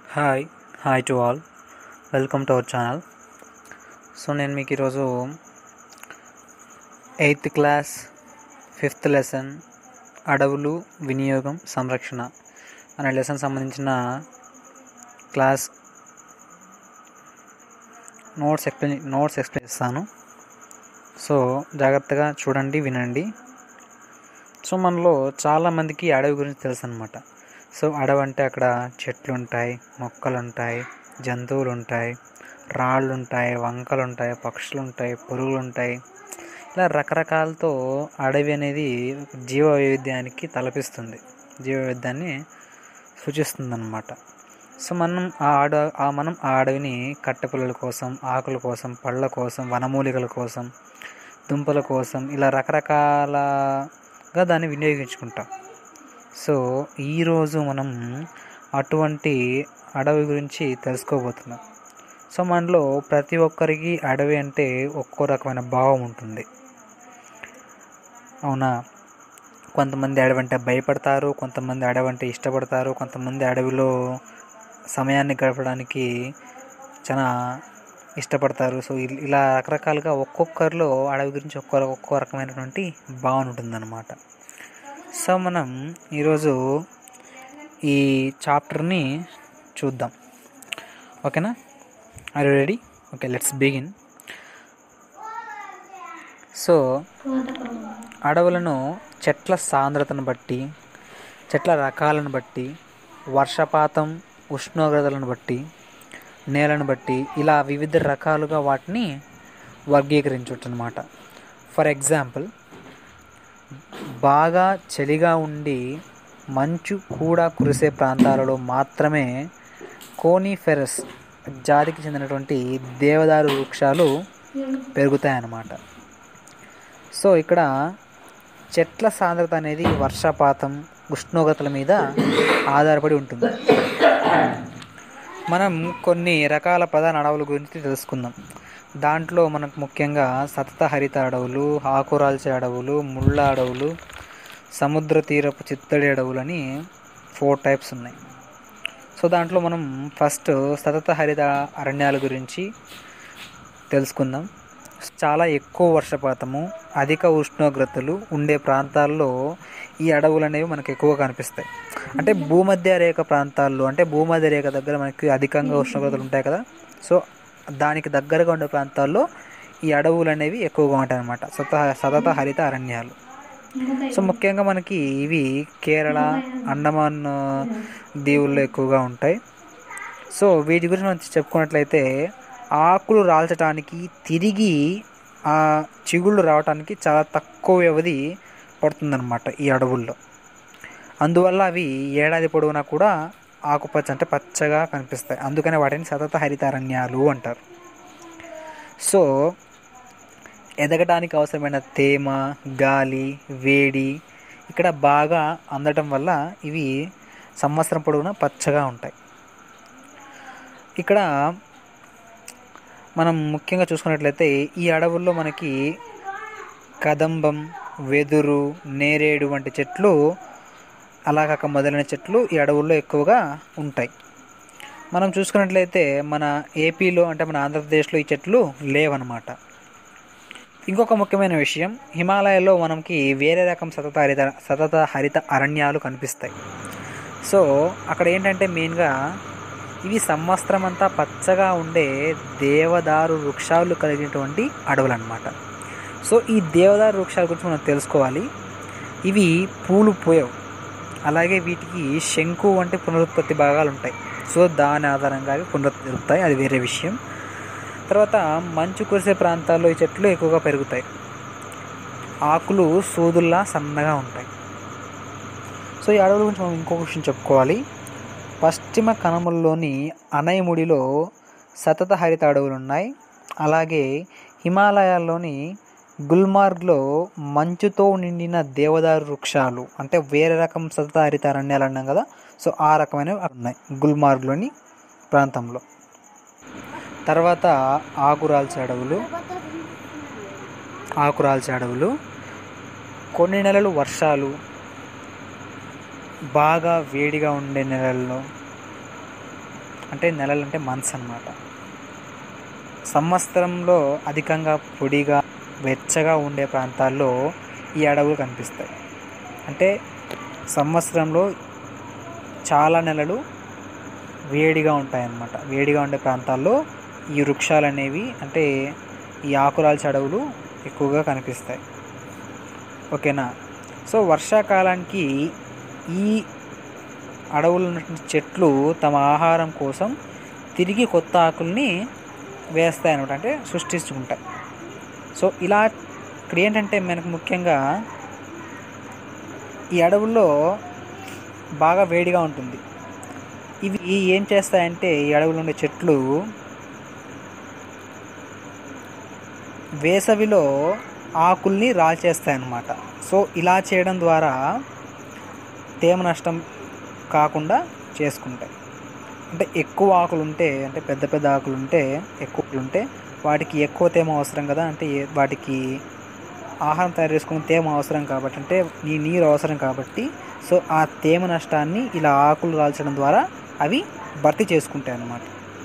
hi hi to all welcome to our channel so నేను మీకు ఈరోజు ఎయిత్ క్లాస్ ఫిఫ్త్ లెసన్ అడవులు వినియోగం సంరక్షణ అనే లెసన్ సంబంధించిన class notes explain notes explain చేస్తాను సో జాగ్రత్తగా చూడండి వినండి సో మనలో చాలామందికి అడవి గురించి తెలుసు అనమాట సో అడవి అంటే అక్కడ చెట్లు ఉంటాయి మొక్కలు ఉంటాయి జంతువులు ఉంటాయి రాళ్ళు ఉంటాయి వంకలు ఉంటాయి పక్షులు ఉంటాయి పురుగులు ఉంటాయి ఇలా రకరకాలతో అడవి అనేది జీవ వైవిధ్యానికి తలపిస్తుంది జీవ వైవిధ్యాన్ని సూచిస్తుంది అనమాట సో మనం ఆ అడ ఆ మనం ఆ అడవిని కట్టెపుల్లల కోసం ఆకుల కోసం పళ్ళ కోసం వనమూలికల కోసం దుంపల కోసం ఇలా రకరకాలగా దాన్ని వినియోగించుకుంటాం సో ఈరోజు మనం అటువంటి అడవి గురించి తెలుసుకోబోతున్నాం సో మనలో ప్రతి ఒక్కరికి అడవి అంటే ఒక్కో రకమైన భావం ఉంటుంది అవునా కొంతమంది అడవి అంటే భయపడతారు కొంతమంది అడవి అంటే ఇష్టపడతారు కొంతమంది అడవిలో సమయాన్ని గడపడానికి చాలా ఇష్టపడతారు సో ఇల్- ఇలా రకరకాలుగా ఒక్కొక్కరిలో అడవి గురించి ఒక్కో ఒక్కో రకమైనటువంటి భావన ఉంటుందన్నమాట సో మనం ఈరోజు ఈ చాప్టర్ని చూద్దాం ఓకేనా are ready okay let's begin so అడవులను చెట్ల సాంద్రతను బట్టి చెట్ల రకాలను బట్టి వర్షపాతం ఉష్ణోగ్రతలను బట్టి నేలను బట్టి ఇలా వివిధ రకాలుగా వాటిని వర్గీకరించవచ్చు అనమాట ఫర్ ఎగ్జాంపుల్ బాగా చలిగా ఉండి మంచు కూడా కురిసే ప్రాంతాలలో మాత్రమే కోనిఫెరస్ జాతికి చెందినటువంటి దేవదారు వృక్షాలు పెరుగుతాయన్నమాట సో ఇక్కడ చెట్ల సాంద్రత అనేది వర్షపాతం ఉష్ణోగ్రతల మీద ఆధారపడి ఉంటుంది మనం కొన్ని రకాల ప్రధాన అడవుల గురించి తెలుసుకుందాం దాంట్లో మనకు ముఖ్యంగా సతత హరిత అడవులు ఆకురాల్చే అడవులు ముళ్ళ అడవులు సముద్ర తీరపు చిత్తడి అడవులు అని ఫోర్ టైప్స్ ఉన్నాయి సో దాంట్లో మనం ఫస్ట్ సతత హరిత అరణ్యాల గురించి తెలుసుకుందాం చాలా ఎక్కువ వర్షపాతము అధిక ఉష్ణోగ్రతలు ఉండే ప్రాంతాల్లో ఈ అడవులు అనేవి మనకు ఎక్కువ కనిపిస్తాయి అంటే భూమధ్య రేఖ ప్రాంతాల్లో అంటే భూమధ్య రేఖ దగ్గర మనకి అధికంగా ఉష్ణోగ్రతలు ఉంటాయి కదా సో దానికి దగ్గరగా ఉండే ప్రాంతాల్లో ఈ అడవులు అనేవి ఎక్కువగా ఉంటాయి అన్నమాట సత సతత హరిత అరణ్యాలు సో ముఖ్యంగా మనకి ఇవి కేరళ అండమాన్ ఆ, దీవుల్లో ఎక్కువగా ఉంటాయి సో వీటి గురించి మనం చెప్పుకున్నట్లయితే ఆకులు రాల్చడానికి తిరిగి ఆ చిగుళ్ళు రావడానికి చాలా తక్కువ వ్యవధి పడుతుందన్నమాట ఈ అడవుల్లో అందువల్ల అవి ఏడాది పొడవునా కూడా ఆకుపచ్చ అంటే పచ్చగా కనిపిస్తాయి అందుకని వాటిని సతత హరితారణ్యాలు అంటారు సో ఎదగడానికి అవసరమైన తేమ గాలి వేడి ఇక్కడ బాగా అందటం వల్ల ఇవి సంవత్సరం పొడవునా పచ్చగా ఉంటాయి ఇక్కడ మనం ముఖ్యంగా చూసుకున్నట్లయితే ఈ అడవుల్లో మనకి కదంబం వెదురు నేరేడు వంటి చెట్లు అలా కాక మొదలైన చెట్లు ఈ అడవుల్లో ఎక్కువగా ఉంటాయి మనం చూసుకున్నట్లయితే మన ఏపీలో అంటే మన ఆంధ్రప్రదేశ్లో ఈ చెట్లు లేవన్నమాట ఇంకొక ముఖ్యమైన విషయం హిమాలయాల్లో మనకి వేరే రకం సతత హరిత సతత హరిత అరణ్యాలు కనిపిస్తాయి సో అక్కడ ఏంటంటే మెయిన్గా ఇవి సంవత్సరం అంతా పచ్చగా ఉండే దేవదారు వృక్షాలు కలిగినటువంటి అడవులు అనమాట సో ఈ దేవదారు వృక్షాల గురించి మనం తెలుసుకోవాలి ఇవి పూలు పోయవు అలాగే వీటికి శంకు వంటి పునరుత్పత్తి భాగాలు ఉంటాయి సో దాని ఆధారంగా అవి పునరుత్పత్తి జరుగుతాయి అది వేరే విషయం తర్వాత మంచు కురిసే ప్రాంతాల్లో ఈ చెట్లు ఎక్కువగా పెరుగుతాయి ఆకులు సూదుల్లా సన్నగా ఉంటాయి సో ఈ అడవుల గురించి మనం ఇంకొక విషయం చెప్పుకోవాలి పశ్చిమ కనుమల్లోని అనయముడిలో సతత హరిత అడవులు ఉన్నాయి అలాగే హిమాలయాల్లోని గుల్మార్గ్లో మంచుతో నిండిన దేవదారు వృక్షాలు అంటే వేరే రకం సతత హరిత అరణ్యాలు అన్నాం కదా సో ఆ రకమైనవి అక్కడ ఉన్నాయి గుల్మార్గ్లోని ప్రాంతంలో తర్వాత ఆకురాల్చే అడవులు ఆకురాల్చే అడవులు కొన్ని నెలలు వర్షాలు బాగా వేడిగా ఉండే నెలల్లో అంటే నెలలు అంటే మంత్స్ అన్నమాట సంవత్సరంలో అధికంగా పొడిగా వెచ్చగా ఉండే ప్రాంతాల్లో ఈ అడవులు కనిపిస్తాయి అంటే సంవత్సరంలో చాలా నెలలు వేడిగా ఉంటాయన్నమాట వేడిగా ఉండే ప్రాంతాల్లో ఈ వృక్షాలు అనేవి అంటే ఈ ఆకురాల్చి అడవులు ఎక్కువగా కనిపిస్తాయి ఓకేనా సో వర్షాకాలానికి ఈ అడవులు ఉన్నటువంటి చెట్లు తమ ఆహారం కోసం తిరిగి కొత్త ఆకుల్ని వేస్తాయి అనమాట అంటే సృష్టించుకుంటాయి సో ఇలా ఇక్కడ ఏంటంటే మనకు ముఖ్యంగా ఈ అడవుల్లో బాగా వేడిగా ఉంటుంది ఇవి ఏం చేస్తాయంటే ఈ అడవులు ఉండే చెట్లు వేసవిలో ఆకుల్ని రాల్చేస్తాయి అన్నమాట సో ఇలా చేయడం ద్వారా తేమ నష్టం కాకుండా చేసుకుంటాయి అంటే ఎక్కువ ఆకులు ఉంటే అంటే పెద్ద పెద్ద ఆకులు ఉంటే ఎక్కువ ఆకులు ఉంటే వాటికి ఎక్కువ తేమ అవసరం కదా అంటే ఏ- వాటికి ఆహారం తయారు చేసుకునే తేమ అవసరం కాబట్టి అంటే నీ నీరు అవసరం కాబట్టి సో ఆ తేమ నష్టాన్ని ఇలా ఆకులు రాల్చడం ద్వారా అవి భర్తీ చేసుకుంటాయి అన్నమాట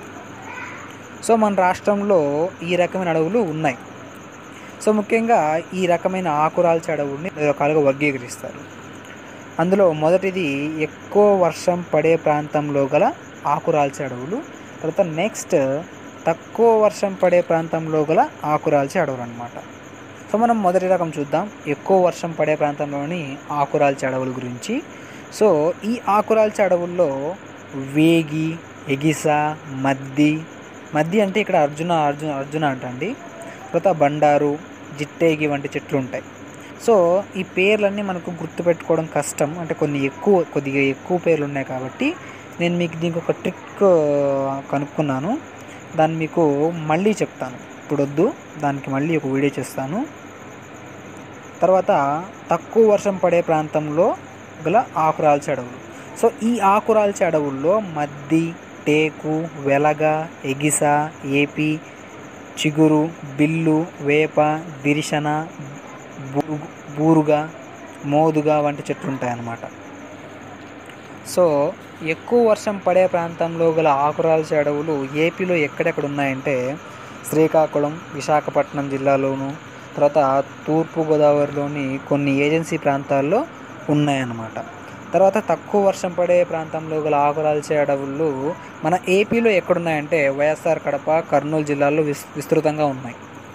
సో మన రాష్ట్రంలో ఈ రకమైన అడవులు ఉన్నాయి సో ముఖ్యంగా ఈ రకమైన ఆకురాల్చే అడవుల్ని రెండు రకాలుగా వర్గీకరిస్తారు అందులో మొదటిది ఎక్కువ వర్షం పడే ప్రాంతంలో గల ఆకురాల్చే అడవులు తర్వాత నెక్స్ట్ తక్కువ వర్షం పడే ప్రాంతంలో గల ఆకురాల్చే అడవులు అనమాట సో మనం మొదటి రకం చూద్దాం ఎక్కువ వర్షం పడే ప్రాంతంలోని ఆకురాల్చే అడవుల గురించి సో ఈ ఆకురాల్చే అడవుల్లో వేగి ఎగిస మద్ది మద్ది అంటే ఇక్కడ అర్జున అర్జున అర్జున అంటండి తర్వాత బండారు జిట్టేగి వంటి చెట్లు ఉంటాయి సో ఈ పేర్లన్నీ మనకు గుర్తుపెట్టుకోవడం కష్టం అంటే కొన్ని ఎక్కువ కొద్దిగా ఎక్కువ పేర్లు ఉన్నాయి కాబట్టి నేను మీకు దీనికి ఒక ట్రిక్ కనుక్కున్నాను దాన్ని మీకు మళ్ళీ చెప్తాను ఇప్పుడు వద్దు దానికి మళ్ళీ ఒక వీడియో చేస్తాను తర్వాత తక్కువ వర్షం పడే ప్రాంతంలో గల ఆకురాల్చే అడవులు సో ఈ ఆకురాల్చే అడవుల్లో మద్ది టేకు వెలగ ఎగిస ఏపి చిగురు బిల్లు వేప దిరిశన బూరు బూరుగా మోదుగా వంటి చెట్లు ఉంటాయన్నమాట సో ఎక్కువ వర్షం పడే ప్రాంతంలో గల ఆకురాల్చే అడవులు ఏపీలో ఎక్కడెక్కడ ఉన్నాయంటే శ్రీకాకుళం విశాఖపట్నం జిల్లాలోను తర్వాత తూర్పు గోదావరిలోని కొన్ని ఏజెన్సీ ప్రాంతాల్లో ఉన్నాయన్నమాట తర్వాత తక్కువ వర్షం పడే ప్రాంతంలో గల ఆకురాల్చే అడవులు మన ఏపీలో ఎక్కడున్నాయంటే వైఎస్ఆర్ కడప కర్నూలు జిల్లాల్లో విస్ విస్తృతంగా ఉన్నాయి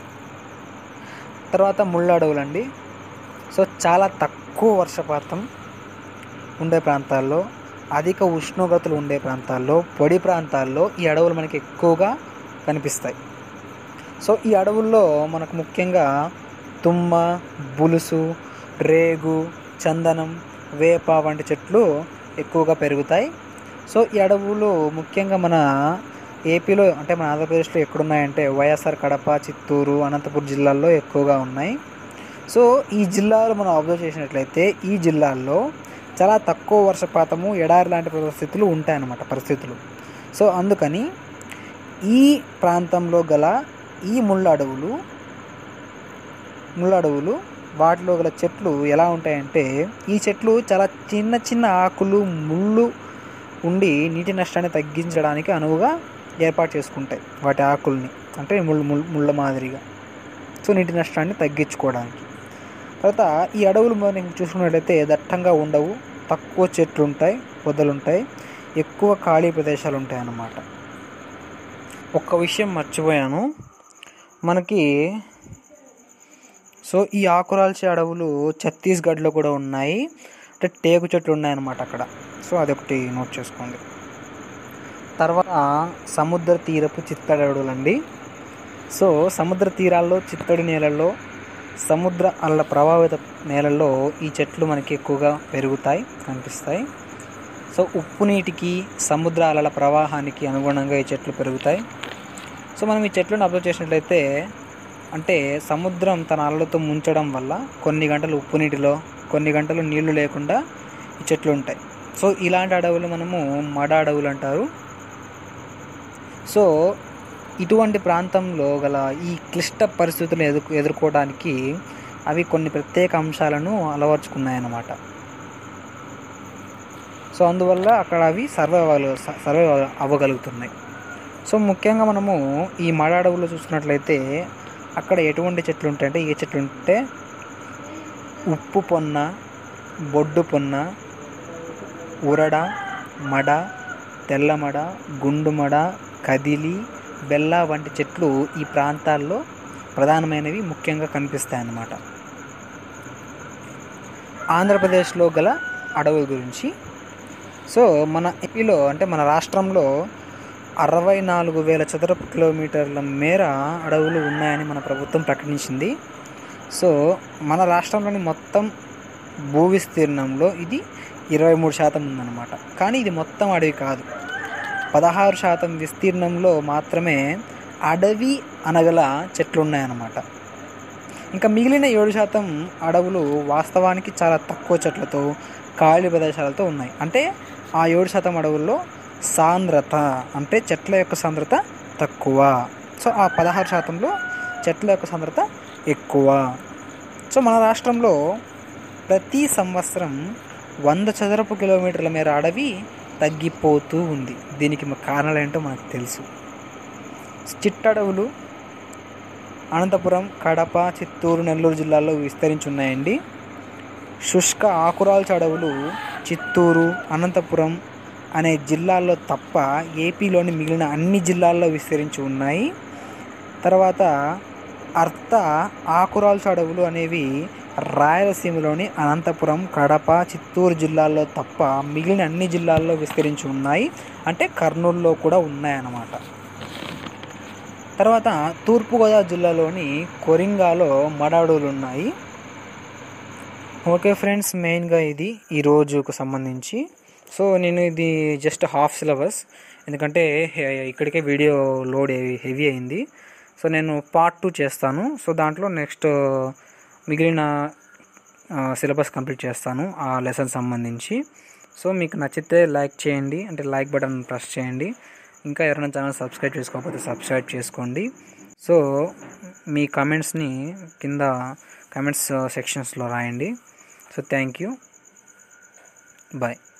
తర్వాత ముళ్ళ అడవులండి సో చాలా తక్కువ వర్షపాతం ఉండే ప్రాంతాల్లో అధిక ఉష్ణోగ్రతలు ఉండే ప్రాంతాల్లో పొడి ప్రాంతాల్లో ఈ అడవులు మనకి ఎక్కువగా కనిపిస్తాయి సో ఈ అడవుల్లో మనకు ముఖ్యంగా తుమ్మ బులుసు రేగు చందనం వేప వంటి చెట్లు ఎక్కువగా పెరుగుతాయి సో ఈ అడవులు ముఖ్యంగా మన ఏపీలో అంటే మన ఆంధ్రప్రదేశ్లో ఎక్కడున్నాయంటే వైఎస్ఆర్ కడప చిత్తూరు అనంతపురం జిల్లాల్లో ఎక్కువగా ఉన్నాయి సో ఈ జిల్లాలో మనం అబ్జర్వ్ చేసినట్లయితే ఈ జిల్లాల్లో చాలా తక్కువ వర్షపాతము ఎడారి లాంటి పరిస్థితులు ఉంటాయన్నమాట పరిస్థితులు సో అందుకని ఈ ప్రాంతంలో గల ఈ ముళ్ళ అడవులు ముళ్ళ అడవులు వాటిలో గల చెట్లు ఎలా ఉంటాయంటే ఈ చెట్లు చాలా చిన్న చిన్న ఆకులు ముళ్ళు ఉండి నీటి నష్టాన్ని తగ్గించడానికి అనువుగా ఏర్పాటు చేసుకుంటాయి వాటి ఆకుల్ని అంటే ముళ్ళు ముళ్ళు ముళ్ళ మాదిరిగా సో నీటి నష్టాన్ని తగ్గించుకోవడానికి తర్వాత ఈ అడవులు మనం చూసుకున్నట్లయితే దట్టంగా ఉండవు తక్కువ చెట్లు ఉంటాయి పొదలు ఉంటాయి ఎక్కువ ఖాళీ ప్రదేశాలు ఉంటాయి అన్నమాట ఒక్క విషయం మర్చిపోయాను మనకి సో ఈ ఆకురాల్చే అడవులు ఛత్తీస్గఢ్లో కూడా ఉన్నాయి అంటే టేకు చెట్లు ఉన్నాయన్నమాట అక్కడ సో అదొకటి నోట్ చేసుకోండి తర్వాత సముద్ర తీరపు చిత్తడి అడవులండి సో సముద్ర తీరాల్లో చిత్తడి నేలల్లో సముద్ర అల్ల ప్రభావిత నేలల్లో ఈ చెట్లు మనకి ఎక్కువగా పెరుగుతాయి కనిపిస్తాయి సో ఉప్పు నీటికి సముద్ర అలల ప్రవాహానికి అనుగుణంగా ఈ చెట్లు పెరుగుతాయి సో మనం ఈ చెట్లను అబ్జర్వ్ చేసినట్లయితే అంటే సముద్రం తన అలలతో ముంచడం వల్ల కొన్ని గంటలు ఉప్పు నీటిలో కొన్ని గంటలు నీళ్లు లేకుండా ఈ చెట్లు ఉంటాయి సో ఇలాంటి అడవులు మనము మడ అడవులు అంటారు సో ఇటువంటి ప్రాంతంలో గల ఈ క్లిష్ట పరిస్థితులను ఎదుర్కొ ఎదుర్కోవడానికి అవి కొన్ని ప్రత్యేక అంశాలను అలవర్చుకున్నాయన్నమాట సో అందువల్ల అక్కడ అవి సర్వే అవ్వగల సర్వే అవ్వగలుగుతున్నాయి సో ముఖ్యంగా మనము ఈ మడ అడవుల్లో చూసుకున్నట్లయితే అక్కడ ఎటువంటి చెట్లు ఉంటాయంటే ఏ చెట్లు ఉంటే ఉప్పు పొన్న బొడ్డు పొన్న ఉరడ మడ తెల్లమడ గుండుమడ కదిలి బెల్ల వంటి చెట్లు ఈ ప్రాంతాల్లో ప్రధానమైనవి ముఖ్యంగా కనిపిస్తాయి అన్నమాట ఆంధ్రప్రదేశ్లో గల అడవుల గురించి సో మన ఏపీలో అంటే మన రాష్ట్రంలో అరవై నాలుగు వేల చదరపు కిలోమీటర్ల మేర అడవులు ఉన్నాయని మన ప్రభుత్వం ప్రకటించింది సో మన రాష్ట్రంలోని మొత్తం భూ విస్తీర్ణంలో ఇది ఇరవై మూడు శాతం ఉందన్నమాట కానీ ఇది మొత్తం అడవి కాదు పదహారు శాతం విస్తీర్ణంలో మాత్రమే అడవి అనగల చెట్లు ఉన్నాయన్నమాట ఇంకా మిగిలిన ఏడు శాతం అడవులు వాస్తవానికి చాలా తక్కువ చెట్లతో ఖాళీ ప్రదేశాలతో ఉన్నాయి అంటే ఆ ఏడు శాతం అడవుల్లో సాంద్రత అంటే చెట్ల యొక్క సాంద్రత తక్కువ సో ఆ పదహారు శాతంలో చెట్ల యొక్క సాంద్రత ఎక్కువ సో మన రాష్ట్రంలో ప్రతి సంవత్సరం వంద చదరపు కిలోమీటర్ల మేర అడవి తగ్గిపోతూ ఉంది దీనికి మా కారణాలు ఏంటో మనకు తెలుసు చిట్టడవులు అనంతపురం కడప చిత్తూరు నెల్లూరు జిల్లాల్లో విస్తరించి ఉన్నాయండి శుష్క ఆకురాల్చ అడవులు చిత్తూరు అనంతపురం అనే జిల్లాల్లో తప్ప ఏపీలోని మిగిలిన అన్ని జిల్లాల్లో విస్తరించి ఉన్నాయి తర్వాత అర్ధ ఆకురాల్చ అడవులు అనేవి రాయలసీమలోని అనంతపురం కడప చిత్తూరు జిల్లాల్లో తప్ప మిగిలిన అన్ని జిల్లాల్లో విస్తరించి ఉన్నాయి అంటే కర్నూలులో కూడా ఉన్నాయన్నమాట తర్వాత తూర్పుగోదావరి జిల్లాలోని కొరింగాలో మడ అడవులు ఉన్నాయి ఓకే ఫ్రెండ్స్ మెయిన్గా ఇది ఈ రోజుకు సంబంధించి సో నేను ఇది జస్ట్ హాఫ్ సిలబస్ ఎందుకంటే హె- ఇక్కడికే వీడియో లోడ్ హెవీ అయింది సో నేను పార్ట్ టూ చేస్తాను సో దాంట్లో నెక్స్ట్ మిగిలిన సిలబస్ కంప్లీట్ చేస్తాను ఆ లెసన్ సంబంధించి సో మీకు నచ్చితే లైక్ చేయండి అంటే లైక్ బటన్ ప్రెస్ చేయండి ఇంకా ఎవరైనా ఛానల్ సబ్స్క్రైబ్ చేసుకోకపోతే సబ్స్క్రైబ్ చేసుకోండి సో మీ కమెంట్స్ని కింద కమెంట్స్ సెక్షన్స్లో రాయండి సో థ్యాంక్ యూ బాయ్